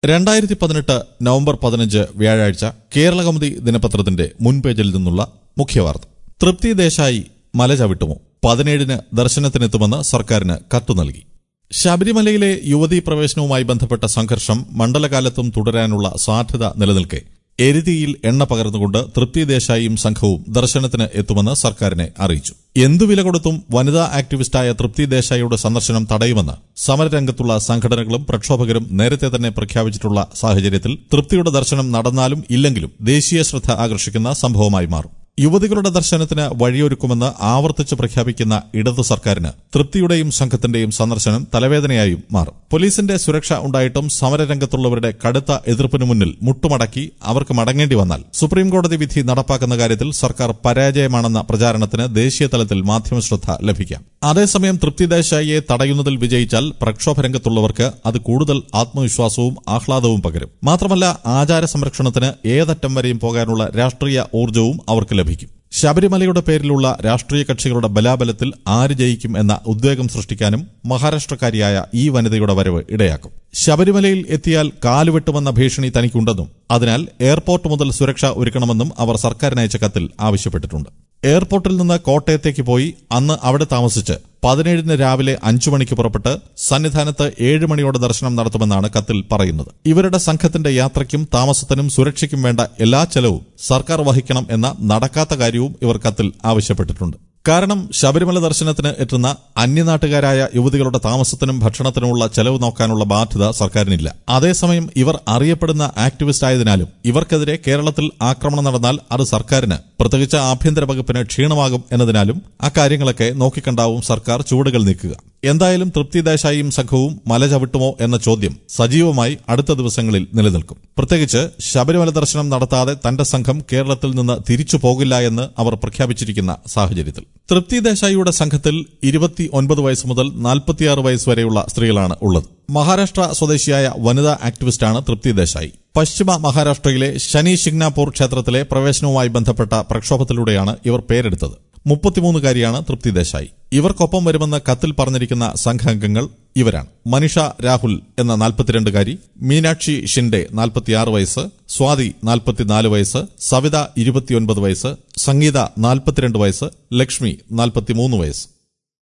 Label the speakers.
Speaker 1: രണ്ടായിരത്തി പതിനെട്ട് നവംബർ പതിനഞ്ച് വ്യാഴാഴ്ച കേരളകൗമുദി ദിനപത്രത്തിന്റെ മുൻപേജിൽ നിന്നുള്ള മുഖ്യവാർത്ത തൃപ്തി ദേശായി മല ചവിട്ടുമോ പതിനേഴിന് ദർശനത്തിനെത്തുമെന്ന് സർക്കാരിന് കത്തു നൽകി ശബരിമലയിലെ യുവതീ പ്രവേശനവുമായി ബന്ധപ്പെട്ട സംഘർഷം മണ്ഡലകാലത്തും തുടരാനുള്ള സാധ്യത നിലനിൽക്കെ എരുതിയിൽ എണ്ണ പകർന്നുകൊണ്ട് തൃപ്തി ദേശായിയും സംഘവും ദർശനത്തിന് എത്തുമെന്ന് സർക്കാരിനെ അറിയിച്ചു എന്തു വില കൊടുത്തും വനിതാ ആക്ടിവിസ്റ്റായ തൃപ്തി ദേശായിയുടെ സന്ദർശനം തടയുമെന്ന് സമരരംഗത്തുള്ള സംഘടനകളും പ്രക്ഷോഭകരും നേരത്തെ തന്നെ പ്രഖ്യാപിച്ചിട്ടുള്ള സാഹചര്യത്തിൽ തൃപ്തിയുടെ ദർശനം നടന്നാലും ഇല്ലെങ്കിലും ദേശീയ ശ്രദ്ധ ആകർഷിക്കുന്ന സംഭവമായി മാറും യുവതികളുടെ ദർശനത്തിന് വഴിയൊരുക്കുമെന്ന് ആവർത്തിച്ച് പ്രഖ്യാപിക്കുന്ന ഇടതു സർക്കാരിന് തൃപ്തിയുടെയും സംഘത്തിന്റെയും സന്ദർശനം തലവേദനയായും മാറും പോലീസിന്റെ സുരക്ഷ ഉണ്ടായിട്ടും സമരരംഗത്തുള്ളവരുടെ കടുത്ത എതിർപ്പിനു മുന്നിൽ മുട്ടുമടക്കി അവർക്ക് മടങ്ങേണ്ടി വന്നാൽ സുപ്രീംകോടതി വിധി നടപ്പാക്കുന്ന കാര്യത്തിൽ സർക്കാർ പരാജയമാണെന്ന പ്രചാരണത്തിന് ദേശീയ തലത്തിൽ മാധ്യമശ്രദ്ധ ലഭിക്കാം അതേസമയം തൃപ്തി ദേശായിയെ തടയുന്നതിൽ വിജയിച്ചാൽ പ്രക്ഷോഭ രംഗത്തുള്ളവർക്ക് അത് കൂടുതൽ ആത്മവിശ്വാസവും ആഹ്ലാദവും പകരും മാത്രമല്ല ആചാര സംരക്ഷണത്തിന് ഏതറ്റം വരെയും പോകാനുള്ള രാഷ്ട്രീയ ഊർജ്ജവും അവർക്ക് ലഭിക്കും ശബരിമലയുടെ പേരിലുള്ള രാഷ്ട്രീയ കക്ഷികളുടെ ബലാബലത്തിൽ ആര് ജയിക്കും എന്ന ഉദ്വേഗം സൃഷ്ടിക്കാനും മഹാരാഷ്ട്രക്കാരിയായ ഈ വനിതയുടെ വരവ് ഇടയാക്കും ശബരിമലയിൽ എത്തിയാൽ കാലുവെട്ടുമെന്ന ഭീഷണി തനിക്കുണ്ടെന്നും അതിനാൽ എയർപോർട്ട് മുതൽ സുരക്ഷ ഒരുക്കണമെന്നും അവർ സർക്കാരിനയച്ച കത്തിൽ ആവശ്യപ്പെട്ടിട്ടുണ്ട് എയർപോർട്ടിൽ നിന്ന് കോട്ടയത്തേക്ക് പോയി അന്ന് അവിടെ താമസിച്ച് പതിനേഴിന് രാവിലെ അഞ്ചു മണിക്ക് പുറപ്പെട്ട് സന്നിധാനത്ത് ഏഴ് മണിയോടെ ദർശനം നടത്തുമെന്നാണ് കത്തിൽ പറയുന്നത് ഇവരുടെ സംഘത്തിന്റെ യാത്രയ്ക്കും താമസത്തിനും സുരക്ഷയ്ക്കും വേണ്ട എല്ലാ ചെലവും സർക്കാർ വഹിക്കണം എന്ന നടക്കാത്ത കാര്യവും ഇവർ കത്തിൽ ആവശ്യപ്പെട്ടിട്ടുണ്ട് കാരണം ശബരിമല ദർശനത്തിന് എത്തുന്ന അന്യനാട്ടുകാരായ യുവതികളുടെ താമസത്തിനും ഭക്ഷണത്തിനുമുള്ള ചെലവ് നോക്കാനുള്ള ബാധ്യത സർക്കാരിനില്ല അതേസമയം ഇവർ അറിയപ്പെടുന്ന ആക്ടിവിസ്റ്റ് ആയതിനാലും ഇവർക്കെതിരെ കേരളത്തിൽ ആക്രമണം നടന്നാൽ അത് സർക്കാരിന് പ്രത്യേകിച്ച് ആഭ്യന്തര വകുപ്പിന് ക്ഷീണമാകും എന്നതിനാലും അക്കാര്യങ്ങളൊക്കെ നോക്കിക്കണ്ടാവും സർക്കാർ ചുവടുകൾ നീക്കുക എന്തായാലും തൃപ്തി ദേശായിയും സംഘവും മല ചവിട്ടുമോ എന്ന ചോദ്യം സജീവമായി അടുത്ത ദിവസങ്ങളിൽ നിലനിൽക്കും പ്രത്യേകിച്ച് ശബരിമല ദർശനം നടത്താതെ തന്റെ സംഘം കേരളത്തിൽ നിന്ന് തിരിച്ചു പോകില്ല എന്ന് അവർ പ്രഖ്യാപിച്ചിരിക്കുന്ന സാഹചര്യത്തിൽ തൃപ്തി ദേശായിയുടെ സംഘത്തിൽ ഇരുപത്തി ഒൻപത് വയസ്സ് മുതൽ നാൽപ്പത്തിയാറ് വയസ്സ് വരെയുള്ള സ്ത്രീകളാണ് ഉള്ളത് മഹാരാഷ്ട്ര സ്വദേശിയായ വനിതാ ആക്ടിവിസ്റ്റാണ് തൃപ്തി ദേശായി പശ്ചിമ മഹാരാഷ്ട്രയിലെ ശനി ശിഗ്നാപൂർ ക്ഷേത്രത്തിലെ പ്രവേശനവുമായി ബന്ധപ്പെട്ട പ്രക്ഷോഭത്തിലൂടെയാണ് ഇവർ പേരെടുത്തത് മുപ്പത്തിമൂന്നുകാരിയാണ് തൃപ്തി ദേശായി ഇവർക്കൊപ്പം വരുമെന്ന് കത്തിൽ പറഞ്ഞിരിക്കുന്ന സംഘാംഗങ്ങൾ ഇവരാണ് മനിഷ രാഹുൽ എന്ന നാൽപ്പത്തിരണ്ടുകാരി മീനാക്ഷി ഷിൻഡെ നാൽപ്പത്തിയാറ് വയസ്സ് സ്വാതി നാൽപ്പത്തിനാല് വയസ്സ് സവിത ഇരുപത്തിയൊൻപത് വയസ്സ് സംഗീത നാൽപ്പത്തിരണ്ട് വയസ്സ് ലക്ഷ്മി നാൽപ്പത്തിമൂന്ന് വയസ്സ്